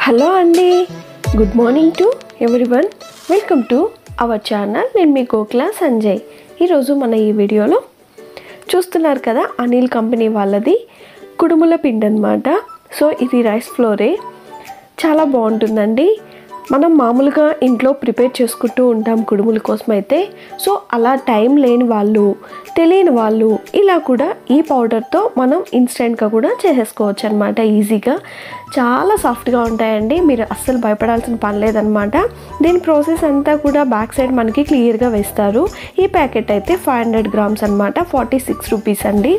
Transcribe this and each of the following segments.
hello అండి good morning to everyone welcome to our channel నేను మీ గోకుల సంజయ్ ఈరోజు మన ఈ వీడియోలో చూస్తున్నారు కదా అనిల్ కంపెనీ వాళ్ళది కుడుముల పిండి అనమాట సో ఇది రైస్ ఫ్లోరే చాలా బాగుంటుందండి మనం మామూలుగా ఇంట్లో ప్రిపేర్ చేసుకుంటూ ఉంటాం కుడుముల కోసం అయితే సో అలా టైం లేని వాళ్ళు తెలియని వాళ్ళు ఇలా కూడా ఈ పౌడర్తో మనం ఇన్స్టెంట్గా కూడా చేసేసుకోవచ్చు అనమాట ఈజీగా చాలా సాఫ్ట్గా ఉంటాయండి మీరు అస్సలు భయపడాల్సిన పని లేదనమాట దీని ప్రాసెస్ అంతా కూడా బ్యాక్ సైడ్ మనకి క్లియర్గా వేస్తారు ఈ ప్యాకెట్ అయితే ఫైవ్ హండ్రెడ్ గ్రామ్స్ అనమాట ఫార్టీ సిక్స్ రూపీస్ అండి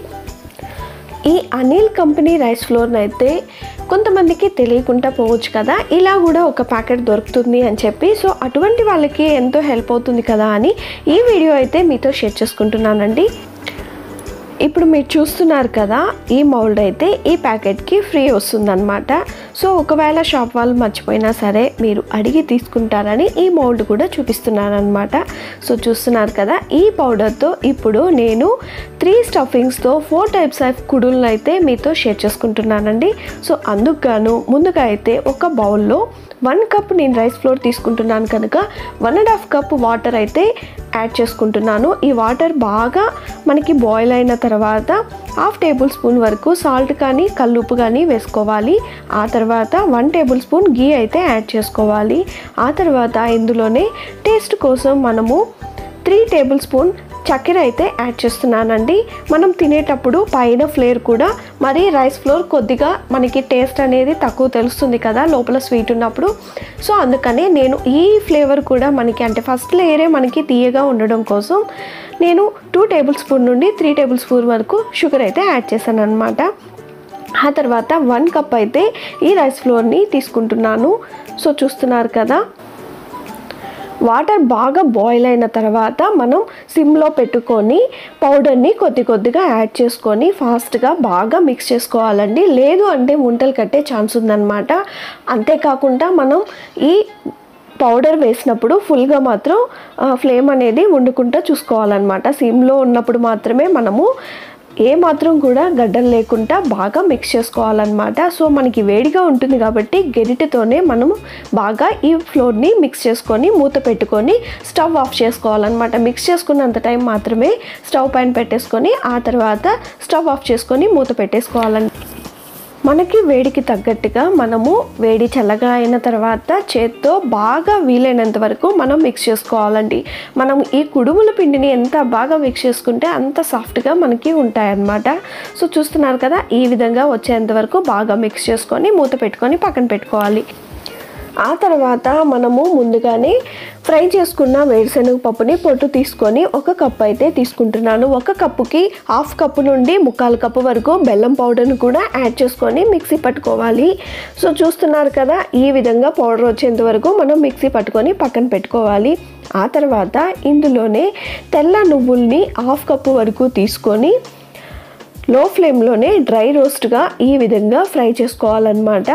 ఈ అనిల్ కంపెనీ రైస్ ఫ్లోర్ని అయితే కొంతమందికి తెలియకుండా పోవచ్చు కదా ఇలా కూడా ఒక ప్యాకెట్ దొరుకుతుంది అని చెప్పి సో అటువంటి వాళ్ళకి ఎంతో హెల్ప్ అవుతుంది కదా అని ఈ వీడియో అయితే మీతో షేర్ చేసుకుంటున్నానండి ఇప్పుడు మీరు చూస్తున్నారు కదా ఈ మౌల్డ్ అయితే ఈ ప్యాకెట్కి ఫ్రీ వస్తుందన్నమాట సో ఒకవేళ షాప్ వాళ్ళు మర్చిపోయినా సరే మీరు అడిగి తీసుకుంటారని ఈ మౌల్డ్ కూడా చూపిస్తున్నాను అనమాట సో చూస్తున్నారు కదా ఈ పౌడర్తో ఇప్పుడు నేను త్రీ స్టఫింగ్స్తో ఫోర్ టైప్స్ ఆఫ్ కుడులను అయితే మీతో షేర్ చేసుకుంటున్నానండి సో అందుకు గాను ముందుగా అయితే ఒక బౌల్లో వన్ కప్ నేను రైస్ ఫ్లోర్ తీసుకుంటున్నాను కనుక one and half cup water అయితే యాడ్ చేసుకుంటున్నాను ఈ వాటర్ బాగా మనకి బాయిల్ అయిన తర్వాత హాఫ్ టేబుల్ స్పూన్ వరకు సాల్ట్ కానీ కల్లుప్పు కానీ వేసుకోవాలి ఆ తర్వాత వన్ టేబుల్ స్పూన్ గీ అయితే యాడ్ చేసుకోవాలి ఆ తర్వాత ఇందులోనే టేస్ట్ కోసం మనము త్రీ టేబుల్ స్పూన్ చక్కెర అయితే యాడ్ చేస్తున్నానండి మనం తినేటప్పుడు పైన ఫ్లేవర్ కూడా మరి రైస్ ఫ్లోర్ కొద్దిగా మనకి టేస్ట్ అనేది తక్కువ తెలుస్తుంది కదా లోపల స్వీట్ ఉన్నప్పుడు సో అందుకనే నేను ఈ ఫ్లేవర్ కూడా మనకి అంటే ఫస్ట్ లేయరే మనకి తీయగా ఉండడం కోసం నేను టూ టేబుల్ స్పూన్ నుండి త్రీ టేబుల్ స్పూన్ వరకు షుగర్ అయితే యాడ్ చేశాను అనమాట ఆ తర్వాత వన్ కప్ అయితే ఈ రైస్ ఫ్లోర్ని తీసుకుంటున్నాను సో చూస్తున్నారు కదా వాటర్ బాగా బాయిల్ అయిన తర్వాత మనం సిమ్లో పెట్టుకొని పౌడర్ని కొద్ది కొద్దిగా యాడ్ చేసుకొని ఫాస్ట్గా బాగా మిక్స్ చేసుకోవాలండి లేదు అంటే వంటలు కట్టే ఛాన్స్ ఉందన్నమాట అంతేకాకుండా మనం ఈ పౌడర్ వేసినప్పుడు ఫుల్గా మాత్రం ఫ్లేమ్ అనేది వండుకుంటూ చూసుకోవాలన్నమాట సిమ్లో ఉన్నప్పుడు మాత్రమే మనము ఏ మాత్రం కూడా గడ్డలు లేకుండా బాగా మిక్స్ చేసుకోవాలన్నమాట సో మనకి వేడిగా ఉంటుంది కాబట్టి గెరిటితోనే మనము బాగా ఈ ఫ్లోర్ని మిక్స్ చేసుకొని మూత పెట్టుకొని స్టవ్ ఆఫ్ చేసుకోవాలన్నమాట మిక్స్ చేసుకున్నంత టైం మాత్రమే స్టవ్ పైన పెట్టేసుకొని ఆ తర్వాత స్టవ్ ఆఫ్ చేసుకొని మూత పెట్టేసుకోవాలండి మనకి వేడికి తగ్గట్టుగా మనము వేడి చల్లగా అయిన తర్వాత చేత్తో బాగా వీలైనంత వరకు మనం మిక్స్ చేసుకోవాలండి మనం ఈ కుడుముల పిండిని ఎంత బాగా మిక్స్ చేసుకుంటే అంత సాఫ్ట్గా మనకి ఉంటాయన్నమాట సో చూస్తున్నారు కదా ఈ విధంగా వచ్చేంత వరకు బాగా మిక్స్ చేసుకొని మూత పెట్టుకొని పక్కన పెట్టుకోవాలి ఆ తర్వాత మనము ముందుగానే ఫ్రై చేసుకున్న వేరుశనగ పప్పుని పొట్టు తీసుకొని ఒక కప్ అయితే తీసుకుంటున్నాను ఒక కప్పుకి హాఫ్ కప్పు నుండి ముక్కాలు కప్పు వరకు బెల్లం పౌడర్ని కూడా యాడ్ చేసుకొని మిక్సీ పట్టుకోవాలి సో చూస్తున్నారు కదా ఈ విధంగా పౌడర్ వచ్చేంత వరకు మనం మిక్సీ పట్టుకొని పక్కన పెట్టుకోవాలి ఆ తర్వాత ఇందులోనే తెల్ల నువ్వుల్ని హాఫ్ కప్పు వరకు తీసుకొని లో ఫ్లేమ్లోనే డ్రై రోస్ట్గా ఈ విధంగా ఫ్రై చేసుకోవాలన్నమాట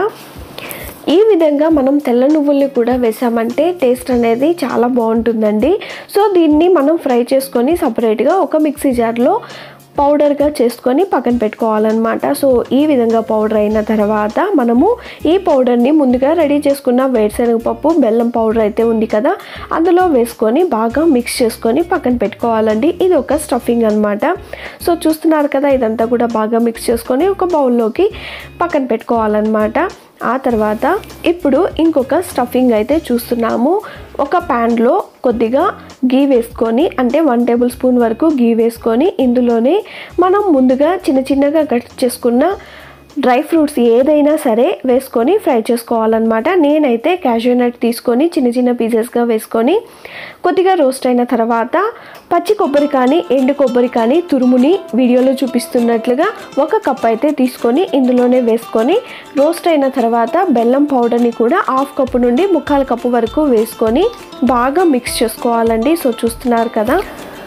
ఈ విధంగా మనం తెల్ల నువ్వుల్ని కూడా వేసామంటే టేస్ట్ అనేది చాలా బాగుంటుందండి సో దీన్ని మనం ఫ్రై చేసుకొని సపరేట్గా ఒక మిక్సీ జార్లో పౌడర్గా చేసుకొని పక్కన పెట్టుకోవాలన్నమాట సో ఈ విధంగా పౌడర్ అయిన తర్వాత మనము ఈ పౌడర్ని ముందుగా రెడీ చేసుకున్న వేరుశనగపప్పు బెల్లం పౌడర్ అయితే ఉంది కదా అందులో వేసుకొని బాగా మిక్స్ చేసుకొని పక్కన పెట్టుకోవాలండి ఇది ఒక స్టఫింగ్ అనమాట సో చూస్తున్నారు కదా ఇదంతా కూడా బాగా మిక్స్ చేసుకొని ఒక బౌల్లోకి పక్కన పెట్టుకోవాలన్నమాట ఆ తర్వాత ఇప్పుడు ఇంకొక స్టఫింగ్ అయితే చూస్తున్నాము ఒక ప్యాన్లో కొద్దిగా గీ వేసుకొని అంటే వన్ టేబుల్ స్పూన్ వరకు గీ వేసుకొని ఇందులోనే మనం ముందుగా చిన్న చిన్నగా కట్ చేసుకున్న డ్రై ఫ్రూట్స్ ఏదైనా సరే వేసుకొని ఫ్రై చేసుకోవాలన్నమాట నేనైతే క్యాషూ నట్ తీసుకొని చిన్న చిన్న పీసెస్గా వేసుకొని కొద్దిగా రోస్ట్ అయిన తర్వాత పచ్చి కొబ్బరి కానీ ఎండు కొబ్బరి కానీ తురుముని వీడియోలో చూపిస్తున్నట్లుగా ఒక కప్ అయితే తీసుకొని ఇందులోనే వేసుకొని రోస్ట్ అయిన తర్వాత బెల్లం పౌడర్ని కూడా హాఫ్ కప్పు నుండి ముక్కాలు కప్పు వరకు వేసుకొని బాగా మిక్స్ చేసుకోవాలండి సో చూస్తున్నారు కదా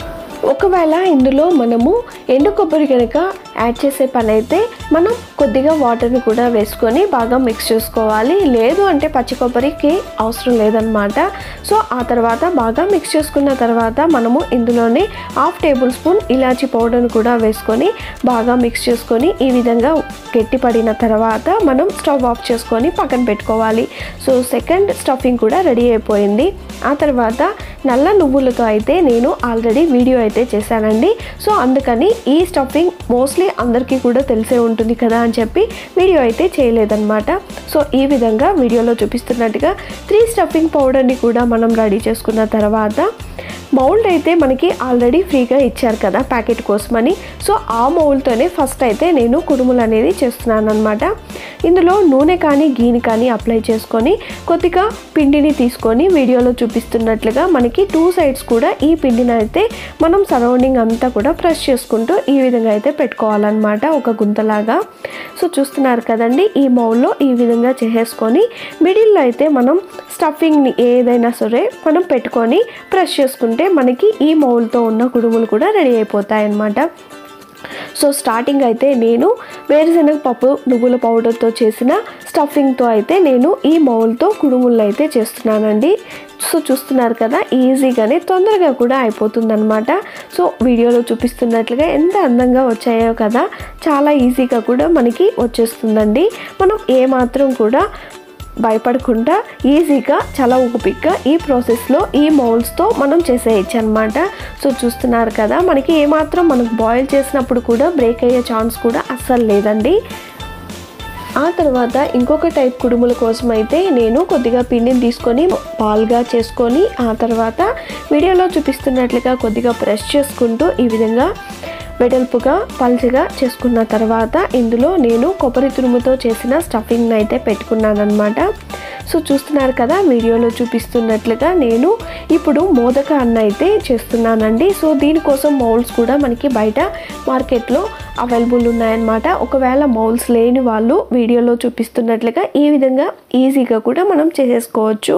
ఒకవేళ ఇందులో మనము ఎండు కొబ్బరి కనుక యాడ్ చేసే పని అయితే మనం కొద్దిగా వాటర్ని కూడా వేసుకొని బాగా మిక్స్ చేసుకోవాలి లేదు అంటే పచ్చి కొబ్బరికి అవసరం లేదనమాట సో ఆ తర్వాత బాగా మిక్స్ చేసుకున్న తర్వాత మనము ఇందులోనే హాఫ్ టేబుల్ స్పూన్ ఇలాచీ పౌడర్ని కూడా వేసుకొని బాగా మిక్స్ చేసుకొని ఈ విధంగా గట్టిపడిన తర్వాత మనం స్టవ్ ఆఫ్ చేసుకొని పక్కన పెట్టుకోవాలి సో సెకండ్ స్టఫింగ్ కూడా రెడీ అయిపోయింది ఆ తర్వాత నల్ల నువ్వులతో అయితే నేను ఆల్రెడీ వీడియో అయితే చేశానండి సో అందుకని ఈ స్టఫింగ్ మోస్ట్లీ అందరికీ కూడా తెలిసే ఉంటుంది కదా అని చెప్పి వీడియో అయితే చేయలేదన్నమాట సో ఈ విధంగా వీడియోలో చూపిస్తున్నట్టుగా త్రీ స్టఫింగ్ పౌడర్ని కూడా మనం రెడీ చేసుకున్న తర్వాత మౌల్డ్ అయితే మనకి ఆల్రెడీ ఫ్రీగా ఇచ్చారు కదా ప్యాకెట్ కోసమని సో ఆ మౌల్డ్తోనే ఫస్ట్ అయితే నేను కుడుములు అనేది చేస్తున్నాను అనమాట ఇందులో నూనె కానీ గీని కానీ అప్లై చేసుకొని కొద్దిగా పిండిని తీసుకొని వీడియోలో చూపిస్తున్నట్లుగా మనకి టూ సైడ్స్ కూడా ఈ పిండిని అయితే మనం సరౌండింగ్ అంతా కూడా ప్రెస్ చేసుకుంటూ ఈ విధంగా అయితే పెట్టుకోవాలన్నమాట ఒక గుంతలాగా సో చూస్తున్నారు కదండి ఈ మౌల్లో ఈ విధంగా చేసేసుకొని మిడిల్లో అయితే మనం స్టఫింగ్ని ఏదైనా సరే మనం పెట్టుకొని ప్రెస్ చేసుకుంటే మనకి ఈ మౌల్తో ఉన్న కుడుములు కూడా రెడీ అయిపోతాయి అన్నమాట సో స్టార్టింగ్ అయితే నేను వేరుశనగ పప్పు నువ్వుల పౌడర్తో చేసిన స్టఫింగ్తో అయితే నేను ఈ మౌల్తో కుడుములు అయితే చేస్తున్నానండి సో చూస్తున్నారు కదా ఈజీగానే తొందరగా కూడా అయిపోతుందన్నమాట సో వీడియోలో చూపిస్తున్నట్లుగా ఎంత అందంగా వచ్చాయో కదా చాలా ఈజీగా కూడా మనకి వచ్చేస్తుందండి మనం ఏమాత్రం కూడా భయపడకుండా ఈజీగా చాలా ఓపిక్గా ఈ ప్రాసెస్లో ఈ మౌల్స్తో మనం చేసేయచ్చు అనమాట సో చూస్తున్నారు కదా మనకి ఏమాత్రం మనకు బాయిల్ చేసినప్పుడు కూడా బ్రేక్ అయ్యే ఛాన్స్ కూడా అస్సలు లేదండి ఆ తర్వాత ఇంకొక టైప్ కుడుముల కోసం అయితే నేను కొద్దిగా పిండిని తీసుకొని పాలుగా చేసుకొని ఆ తర్వాత వీడియోలో చూపిస్తున్నట్లుగా కొద్దిగా ప్రెస్ చేసుకుంటూ ఈ విధంగా వెడల్పుగా పల్చగా చేసుకున్న తర్వాత ఇందులో నేను కొబ్బరి తురుముతో చేసిన స్టఫింగ్ని అయితే పెట్టుకున్నాను అనమాట సో చూస్తున్నారు కదా వీడియోలో చూపిస్తున్నట్లుగా నేను ఇప్పుడు మోదక అన్న అయితే చేస్తున్నానండి సో దీనికోసం మౌల్స్ కూడా మనకి బయట మార్కెట్లో అవైలబుల్ ఉన్నాయన్నమాట ఒకవేళ మౌల్స్ లేని వాళ్ళు వీడియోలో చూపిస్తున్నట్లుగా ఈ విధంగా ఈజీగా కూడా మనం చేసేసుకోవచ్చు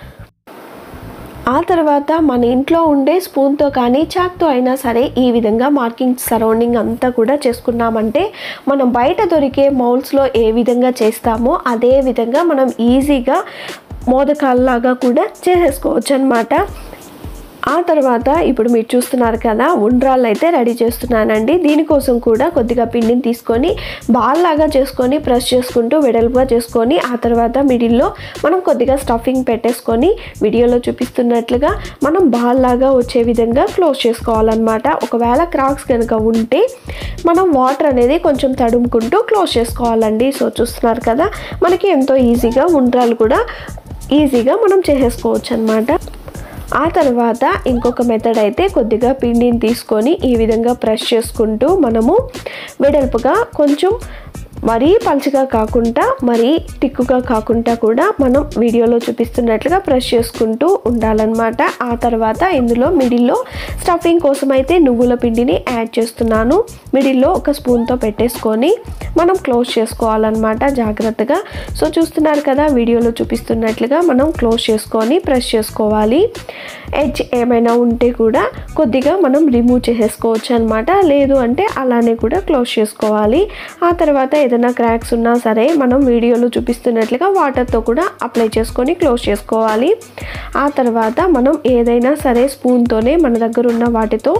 ఆ తర్వాత మన ఇంట్లో ఉండే స్పూన్తో కానీ చాక్తో అయినా సరే ఈ విధంగా మార్కింగ్ సరౌండింగ్ అంతా కూడా చేసుకున్నామంటే మనం బయట దొరికే మౌల్స్లో ఏ విధంగా చేస్తామో అదే విధంగా మనం ఈజీగా మోదకాల్లాగా కూడా చేసేసుకోవచ్చు అనమాట ఆ తర్వాత ఇప్పుడు మీరు చూస్తున్నారు కదా ఉండ్రాళ్ళు అయితే రెడీ చేస్తున్నానండి దీనికోసం కూడా కొద్దిగా పిండిని తీసుకొని బాల్ లాగా చేసుకొని ప్రెస్ చేసుకుంటూ వెడల్పుగా చేసుకొని ఆ తర్వాత మిడిల్లో మనం కొద్దిగా స్టఫింగ్ పెట్టేసుకొని వీడియోలో చూపిస్తున్నట్లుగా మనం బాల్ లాగా వచ్చే విధంగా క్లోజ్ చేసుకోవాలన్నమాట ఒకవేళ క్రాక్స్ కనుక ఉంటే మనం వాటర్ అనేది కొంచెం తడుముకుంటూ క్లోజ్ చేసుకోవాలండి సో చూస్తున్నారు కదా మనకి ఎంతో ఈజీగా ఉండ్రాలు కూడా ఈజీగా మనం చేసేసుకోవచ్చు అనమాట ఆ తర్వాత ఇంకొక మెథడ్ అయితే కొద్దిగా పిండిని తీసుకొని ఈ విధంగా ప్రెస్ చేసుకుంటూ మనము వెడల్పుగా కొంచెం మరీ పలుచగా కాకుండా మరీ తిక్కుగా కాకుండా కూడా మనం వీడియోలో చూపిస్తున్నట్లుగా ప్రెస్ చేసుకుంటూ ఉండాలన్నమాట ఆ తర్వాత ఇందులో మిడిల్లో స్టఫింగ్ కోసం అయితే నువ్వుల పిండిని యాడ్ చేస్తున్నాను మిడిల్లో ఒక స్పూన్తో పెట్టేసుకొని మనం క్లోజ్ చేసుకోవాలన్నమాట జాగ్రత్తగా సో చూస్తున్నారు కదా వీడియోలో చూపిస్తున్నట్లుగా మనం క్లోజ్ చేసుకొని ప్రెస్ చేసుకోవాలి ఎడ్జ్ ఏమైనా ఉంటే కూడా కొద్దిగా మనం రిమూవ్ చేసేసుకోవచ్చు అనమాట లేదు అంటే అలానే కూడా క్లోజ్ చేసుకోవాలి ఆ తర్వాత ఏదైనా క్రాక్స్ ఉన్నా సరే మనం వీడియోలో చూపిస్తున్నట్లుగా వాటర్తో కూడా అప్లై చేసుకొని క్లోజ్ చేసుకోవాలి ఆ తర్వాత మనం ఏదైనా సరే స్పూన్తోనే మన దగ్గర ఉన్న వాటితో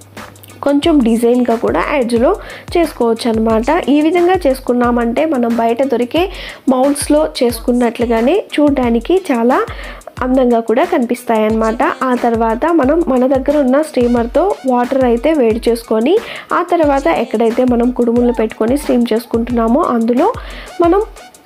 కొంచెం డిజైన్గా కూడా ఎడ్జ్లో చేసుకోవచ్చు అనమాట ఈ విధంగా చేసుకున్నామంటే మనం బయట దొరికే మౌల్స్లో చేసుకున్నట్లుగానే చూడడానికి చాలా అందంగా కూడా కనిపిస్తాయి అన్నమాట ఆ తర్వాత మనం మన దగ్గర ఉన్న స్టీమర్తో వాటర్ అయితే వేడి చేసుకొని ఆ తర్వాత ఎక్కడైతే మనం కుడుములు పెట్టుకొని స్టీమ్ చేసుకుంటున్నామో అందులో మనం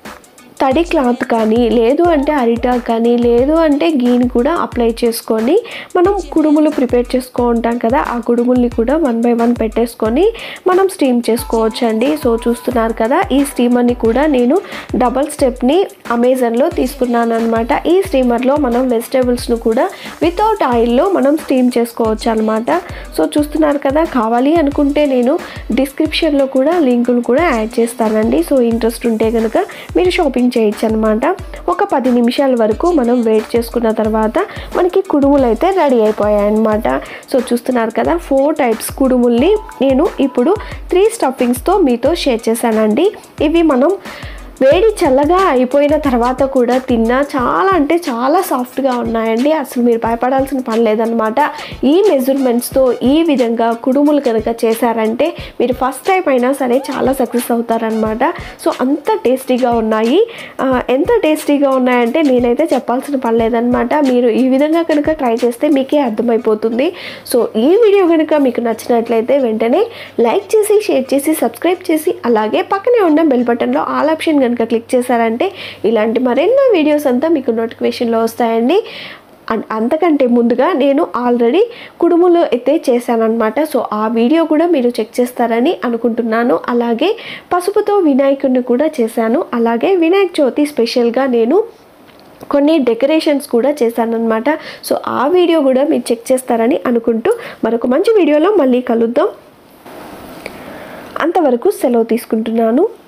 తడి క్లాత్ కానీ లేదు అంటే అరిటాక్ కానీ లేదు అంటే గీని కూడా అప్లై చేసుకొని మనం కుడుములు ప్రిపేర్ చేసుకో ఉంటాం కదా ఆ కుడుముల్ని కూడా వన్ బై వన్ పెట్టేసుకొని మనం స్టీమ్ చేసుకోవచ్చు అండి సో చూస్తున్నారు కదా ఈ స్టీమర్ని కూడా నేను డబల్ స్టెప్ని అమెజాన్లో తీసుకున్నాను అనమాట ఈ స్టీమర్లో మనం వెజిటేబుల్స్ను కూడా వితౌట్ ఆయిల్లో మనం స్టీమ్ చేసుకోవచ్చు అనమాట సో చూస్తున్నారు కదా కావాలి అనుకుంటే నేను డిస్క్రిప్షన్లో కూడా లింకులు కూడా యాడ్ చేస్తానండి సో ఇంట్రెస్ట్ ఉంటే కనుక మీరు షాపింగ్ చేయొచ్చు అనమాట ఒక ఒక పది నిమిషాల వరకు మనం వెయిట్ చేసుకున్న తర్వాత మనకి కుడుములు అయితే రెడీ అయిపోయాయి అన్నమాట సో చూస్తున్నారు కదా ఫోర్ టైప్స్ కుడుముల్ని నేను ఇప్పుడు త్రీ స్టఫింగ్స్తో మీతో షేర్ చేశానండి ఇవి మనం వేడి చల్లగా అయిపోయిన తర్వాత కూడా తిన్నా చాలా అంటే చాలా సాఫ్ట్గా ఉన్నాయండి అసలు మీరు భయపడాల్సిన పని లేదనమాట ఈ మెజర్మెంట్స్తో ఈ విధంగా కుడుములు కనుక చేశారంటే మీరు ఫస్ట్ టైం అయినా సరే చాలా సక్సెస్ అవుతారనమాట సో అంత టేస్టీగా ఉన్నాయి ఆ, ఎంత టేస్టీగా ఉన్నాయంటే నేనైతే చెప్పాల్సిన పని లేదనమాట మీరు ఈ విధంగా కనుక ట్రై చేస్తే మీకే అర్థమైపోతుంది సో ఈ వీడియో కనుక మీకు నచ్చినట్లయితే వెంటనే లైక్ చేసి షేర్ చేసి సబ్స్క్రైబ్ చేసి అలాగే పక్కనే ఉన్న బెల్ బటన్లో ఆల్ ఆప్షన్ కనుక క్లిక్ చేశారంటే ఇలాంటి మరెన్నో వీడియోస్ అంతా మీకు నోటిఫికేషన్లో వస్తాయండి అండ్ అంతకంటే ముందుగా నేను ఆల్రెడీ కుడుములు అయితే చేశానన్నమాట సో ఆ వీడియో కూడా మీరు చెక్ చేస్తారని అనుకుంటున్నాను అలాగే పసుపుతో వినాయకుడిని కూడా చేశాను అలాగే వినాయక చవితి స్పెషల్గా నేను కొన్ని డెకరేషన్స్ కూడా చేశానన్నమాట సో ఆ వీడియో కూడా మీరు చెక్ చేస్తారని అనుకుంటూ మరొక మంచి వీడియోలో మళ్ళీ కలుద్దాం అంతవరకు సెలవు తీసుకుంటున్నాను